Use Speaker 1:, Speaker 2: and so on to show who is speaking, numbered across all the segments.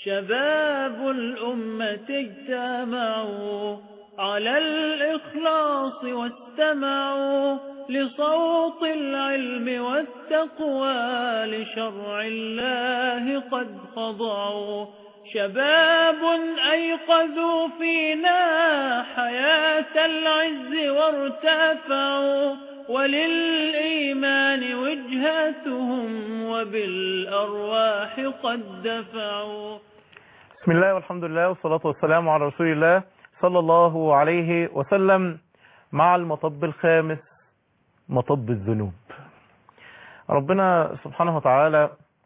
Speaker 1: شباب الأمة اجتمعوا على الإخلاص واستمعوا لصوت العلم والتقوى لشرع الله قد خضعوا شباب أيقظوا فينا حياة العز وارتفعوا وللإيمان وجهتهم وبالأرواح قد دفعوا
Speaker 2: بسم الله والحمد لله والصلاة والسلام على رسول الله صلى الله عليه وسلم مع المطب الخامس مطب الذنوب ربنا سبحانه وتعالى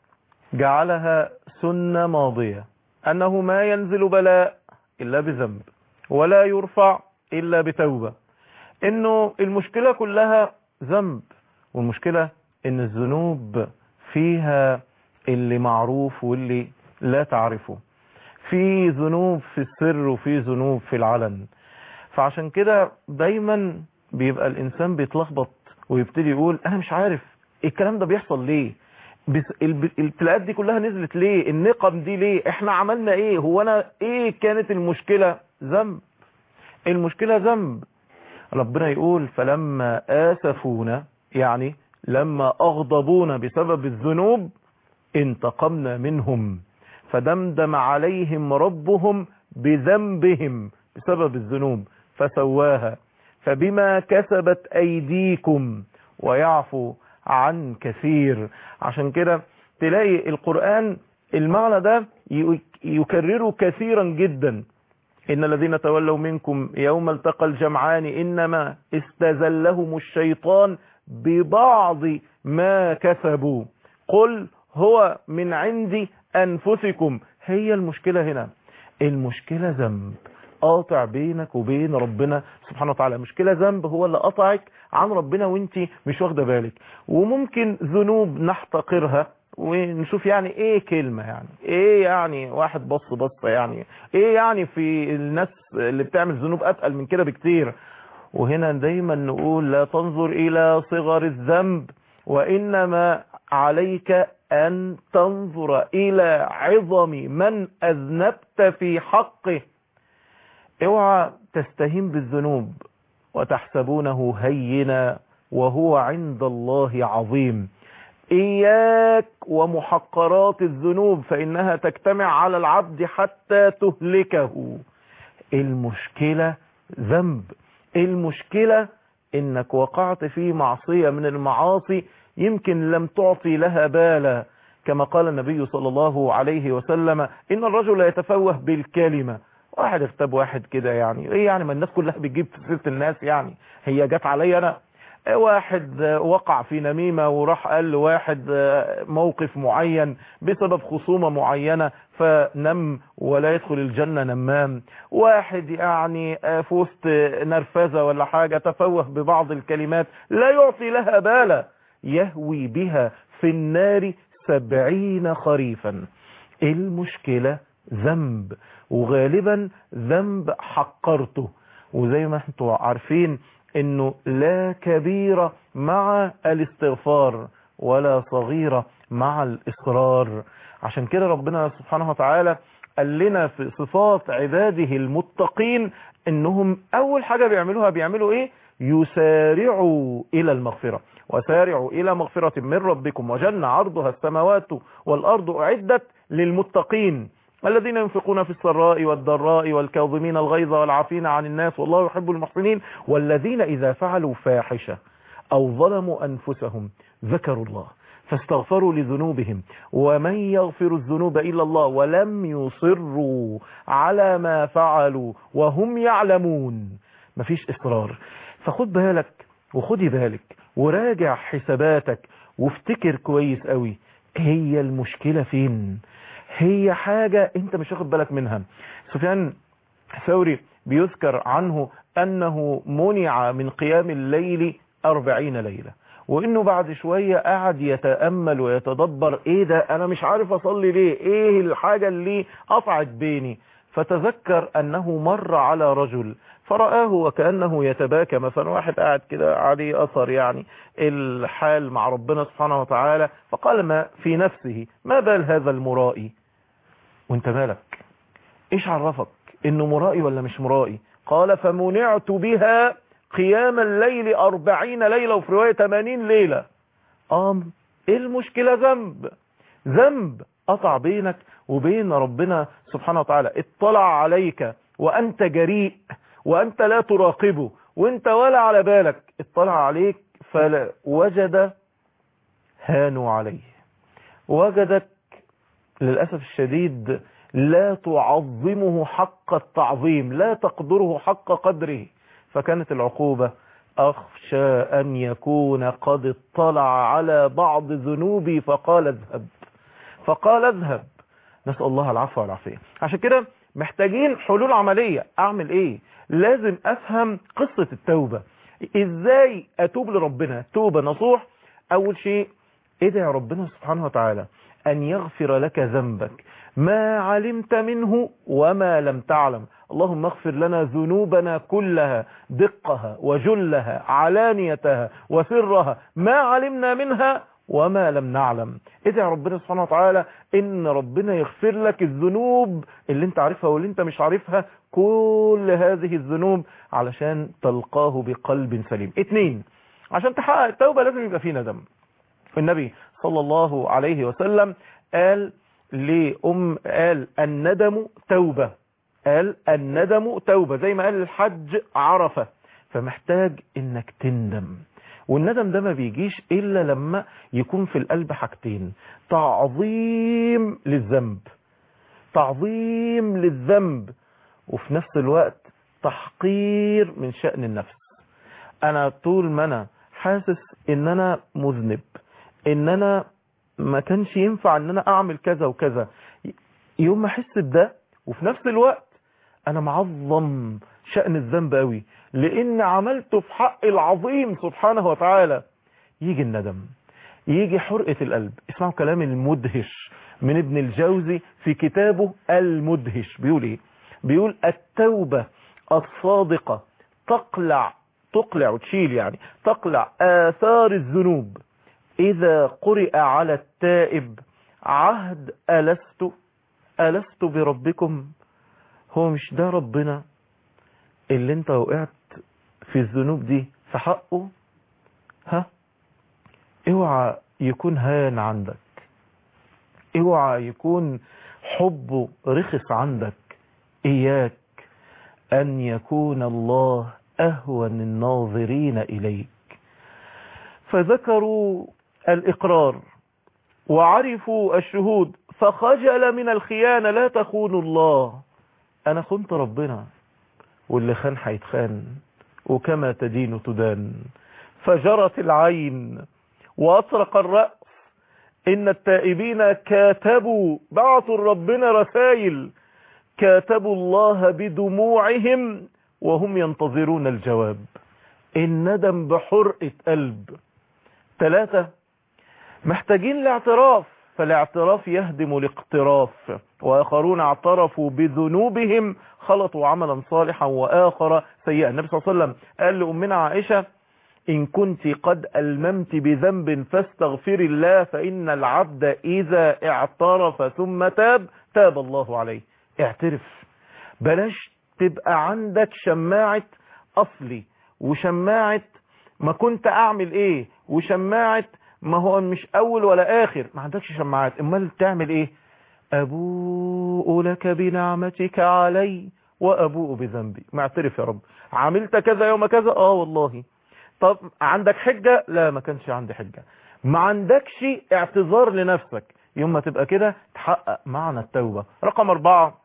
Speaker 2: جعلها سنة ماضية أنه ما ينزل بلاء إلا بذنب ولا يرفع إلا بتوبة إنه المشكلة كلها ذنب والمشكلة إن الذنوب فيها اللي معروف واللي لا تعرفه في ذنوب في السر وفي ذنوب في العلن فعشان كده دايما بيبقى الإنسان بيتلخبط ويبتدي يقول أنا مش عارف الكلام ده بيحصل ليه الابتلاءات دي كلها نزلت ليه النقم دي ليه احنا عملنا ايه هو انا ايه كانت المشكلة ذنب المشكلة ذنب ربنا يقول فلما آسفونا يعني لما أغضبونا بسبب الذنوب انتقمنا منهم فدمدم عليهم ربهم بذنبهم بسبب الذنوب فسواها فبما كسبت أيديكم ويعفو عن كثير عشان كده تلاقي القرآن المعنى ده يكرره كثيرا جدا إن الذين تولوا منكم يوم التقى الجمعان إنما استزلهم الشيطان ببعض ما كسبوا قل هو من عند أنفسكم هي المشكلة هنا المشكلة ذنب قاطع بينك وبين ربنا سبحانه وتعالى مشكلة ذنب هو اللي قطعك عن ربنا وانت مش واخده بالك وممكن ذنوب نحتقرها ونشوف يعني ايه كلمة يعني ايه يعني واحد بص بص يعني ايه يعني في الناس اللي بتعمل ذنوب اتقل من كده بكتير وهنا دايما نقول لا تنظر الى صغر الذنب وانما عليك ان تنظر الى عظم من اذنبت في حقه اوعى تستهين بالذنوب وتحسبونه هينا وهو عند الله عظيم إياك ومحقرات الذنوب فإنها تجتمع على العبد حتى تهلكه المشكلة ذنب المشكلة إنك وقعت في معصية من المعاصي يمكن لم تعطي لها بالا كما قال النبي صلى الله عليه وسلم إن الرجل يتفوه بالكلمة واحد اغتاب واحد كده يعني ايه يعني ما الناس كلها بتجيب في سيره الناس يعني هي جت عليا انا واحد وقع في نميمة وراح قال لواحد موقف معين بسبب خصومة معينة فنم ولا يدخل الجنة نمام واحد يعني في وسط نرفزة ولا حاجة تفوه ببعض الكلمات لا يعطي لها بالا يهوي بها في النار سبعين خريفا المشكلة ذنب وغالبا ذنب حقرته وزي ما انتم عارفين انه لا كبيرة مع الاستغفار ولا صغيرة مع الاصرار عشان كده ربنا سبحانه وتعالى قال لنا في صفات عباده المتقين انهم اول حاجة بيعملوها بيعملوا ايه يسارعوا الى المغفرة وسارعوا الى مغفرة من ربكم وجنة عرضها السماوات والارض اعدت للمتقين الذين ينفقون في السراء والضراء والكاظمين الغيظ والعافين عن الناس والله يحب المحسنين والذين إذا فعلوا فاحشة أو ظلموا أنفسهم ذكروا الله فاستغفروا لذنوبهم ومن يغفر الذنوب إلا الله ولم يصروا على ما فعلوا وهم يعلمون مفيش إصرار فخد بالك وخدي بالك وراجع حساباتك وافتكر كويس قوي هي المشكلة فين هي حاجة انت مش واخد بالك منها سفيان ثوري بيذكر عنه انه منع من قيام الليل أربعين ليلة وانه بعد شوية قعد يتأمل ويتدبر ايه ده انا مش عارف اصلي ليه ايه الحاجة اللي قطعت بيني فتذكر انه مر على رجل فرآه وكأنه يتباكى مثلا واحد قاعد كده عليه أثر يعني الحال مع ربنا سبحانه وتعالى فقال ما في نفسه ما بال هذا المرائي وانت مالك ايش عرفك انه مرائي ولا مش مرائي قال فمنعت بها قيام الليل أربعين ليلة وفي رواية 80 ليلة آم ايه المشكلة ذنب ذنب قطع بينك وبين ربنا سبحانه وتعالى اطلع عليك وأنت جريء وأنت لا تراقبه وانت ولا على بالك اطلع عليك فوجد هانوا عليه وجدك للأسف الشديد لا تعظمه حق التعظيم لا تقدره حق قدره فكانت العقوبة أخشى أن يكون قد اطلع على بعض ذنوبي فقال اذهب فقال اذهب نسأل الله العفو والعافية عشان كده محتاجين حلول عملية أعمل إيه لازم أفهم قصة التوبة إزاي أتوب لربنا توبة نصوح أول شيء ادعي ربنا سبحانه وتعالى أن يغفر لك ذنبك ما علمت منه وما لم تعلم اللهم اغفر لنا ذنوبنا كلها دقها وجلها علانيتها وسرها ما علمنا منها وما لم نعلم ادعي ربنا سبحانه وتعالى ان ربنا يغفر لك الذنوب اللي انت عارفها واللي انت مش عارفها كل هذه الذنوب علشان تلقاه بقلب سليم اتنين عشان تحقق التوبة لازم يبقى فيه ندم النبي صلى الله عليه وسلم قال لأم قال الندم توبة قال الندم توبة زي ما قال الحج عرفة فمحتاج انك تندم والندم ده ما بيجيش الا لما يكون في القلب حاجتين تعظيم للذنب تعظيم للذنب وفي نفس الوقت تحقير من شأن النفس انا طول ما انا حاسس ان انا مذنب ان انا ما كانش ينفع ان انا اعمل كذا وكذا يوم ما احس بده وفي نفس الوقت انا معظم شأن الذنب قوي لان عملته في حق العظيم سبحانه وتعالى يجي الندم يجي حرقة القلب اسمعوا كلام المدهش من ابن الجوزي في كتابه المدهش بيقول ايه بيقول التوبة الصادقة تقلع تقلع وتشيل يعني تقلع آثار الذنوب إذا قرئ على التائب عهد ألست ألست بربكم هو مش ده ربنا اللي انت وقعت في الذنوب دي في حقه ها اوعى يكون هان عندك اوعى يكون حبه رخص عندك اياك ان يكون الله اهون الناظرين اليك فذكروا الاقرار وعرفوا الشهود فخجل من الخيانة لا تخونوا الله انا خنت ربنا واللي خان هيتخان وكما تدين تدان فجرت العين واطرق الرأس ان التائبين كاتبوا بعثوا ربنا رسائل كاتبوا الله بدموعهم وهم ينتظرون الجواب الندم بحرقة قلب ثلاثة محتاجين الاعتراف فالاعتراف يهدم الاقتراف وآخرون اعترفوا بذنوبهم خلطوا عملا صالحا وآخر سيئا النبي صلى الله عليه وسلم قال لأمنا عائشة إن كنت قد ألممت بذنب فاستغفر الله فإن العبد إذا اعترف ثم تاب تاب الله عليه اعترف بلاش تبقى عندك شماعة أصلي وشماعة ما كنت أعمل إيه وشماعة ما هو مش أول ولا آخر ما عندكش شماعات امال تعمل إيه أبوء لك بنعمتك علي وأبوء بذنبي معترف يا رب عملت كذا يوم كذا آه والله طب عندك حجة لا ما كانش عندي حجة ما عندكش اعتذار لنفسك يوم ما تبقى كده تحقق معنى التوبة رقم أربعة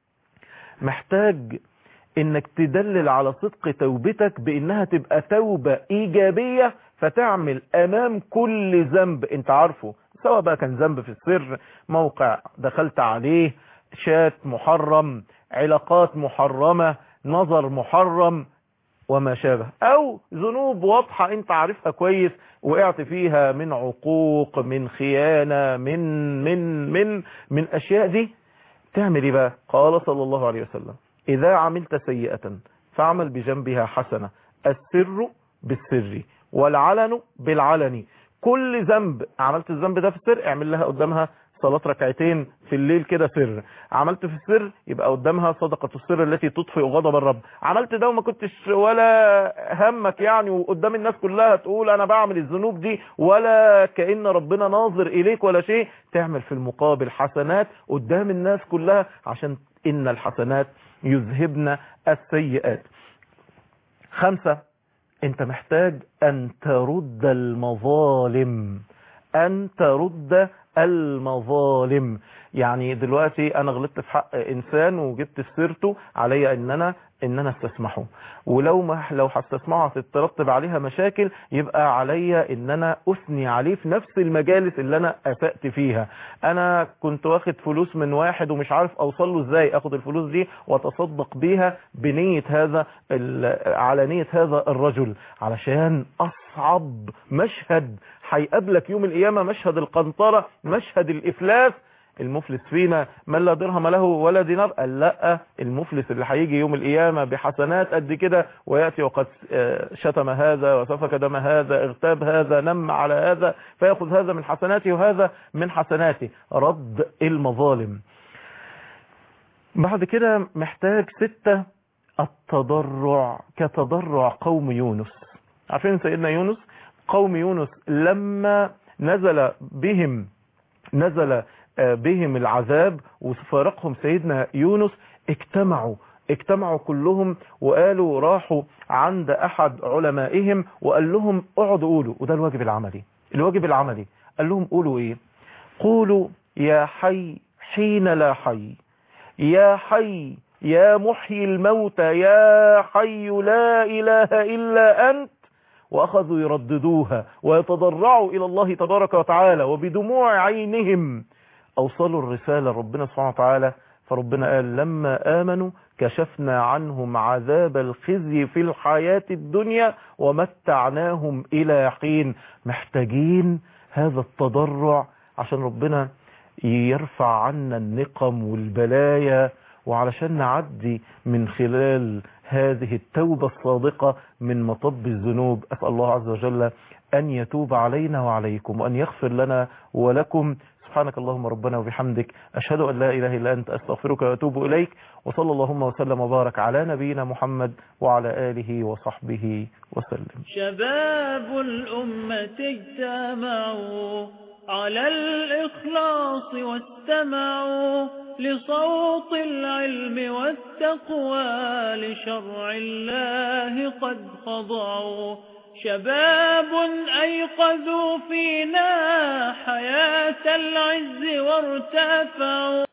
Speaker 2: محتاج انك تدلل على صدق توبتك بانها تبقى توبة ايجابية فتعمل امام كل ذنب انت عارفه سواء بقى كان ذنب في السر موقع دخلت عليه شات محرم علاقات محرمة نظر محرم وما شابه او ذنوب واضحة انت عارفها كويس وقعت فيها من عقوق من خيانة من من من من اشياء دي تعمل ايه بقى قال صلى الله عليه وسلم اذا عملت سيئة فاعمل بجنبها حسنة السر بالسر والعلن بالعلن كل ذنب عملت الذنب ده في السر اعمل لها قدامها صلاة ركعتين في الليل كده سر عملت في السر يبقى قدامها صدقة السر التي تطفئ غضب الرب عملت ده وما كنتش ولا همك يعني وقدام الناس كلها تقول انا بعمل الذنوب دي ولا كأن ربنا ناظر اليك ولا شيء تعمل في المقابل حسنات قدام الناس كلها عشان ان الحسنات يذهبن السيئات خمسة انت محتاج ان ترد المظالم ان ترد المظالم يعني دلوقتي انا غلطت في حق انسان وجبت في سيرته عليا ان انا ان انا استسمحه ولو ما لو هستسمحه هتترتب عليها مشاكل يبقى عليا ان انا اثني عليه في نفس المجالس اللي انا اسأت فيها انا كنت واخد فلوس من واحد ومش عارف اوصل له ازاي اخد الفلوس دي واتصدق بيها بنية هذا على نية هذا الرجل علشان اصعب مشهد هيقابلك يوم القيامة مشهد القنطرة مشهد الافلاس المفلس فينا من لا درهم له ولا دينار قال لا المفلس اللي هيجي يوم القيامة بحسنات قد كده ويأتي وقد شتم هذا وسفك دم هذا اغتاب هذا نم على هذا فيأخذ هذا من حسناته وهذا من حسناته رد المظالم بعد كده محتاج ستة التضرع كتضرع قوم يونس عارفين سيدنا يونس قوم يونس لما نزل بهم نزل بهم العذاب وفارقهم سيدنا يونس اجتمعوا اجتمعوا كلهم وقالوا راحوا عند احد علمائهم وقال لهم اقعدوا قولوا وده الواجب العملي الواجب العملي قال لهم قولوا ايه قولوا يا حي حين لا حي يا حي يا محيي الموتى يا حي لا اله الا انت واخذوا يرددوها ويتضرعوا الى الله تبارك وتعالى وبدموع عينهم اوصلوا الرسالة ربنا سبحانه وتعالى فربنا قال لما آمنوا كشفنا عنهم عذاب الخزي في الحياة الدنيا ومتعناهم إلى حين محتاجين هذا التضرع عشان ربنا يرفع عنا النقم والبلايا وعلشان نعدي من خلال هذه التوبة الصادقة من مطب الذنوب أسأل الله عز وجل أن يتوب علينا وعليكم وأن يغفر لنا ولكم سبحانك اللهم ربنا وبحمدك أشهد أن لا إله إلا أنت أستغفرك وأتوب إليك وصلى اللهم وسلم وبارك على نبينا محمد وعلى آله وصحبه وسلم
Speaker 1: شباب الأمة اجتمعوا على الإخلاص واستمعوا لصوت العلم والتقوى لشرع الله قد خضعوا شباب أيقظوا فينا حياة العز وارتفعوا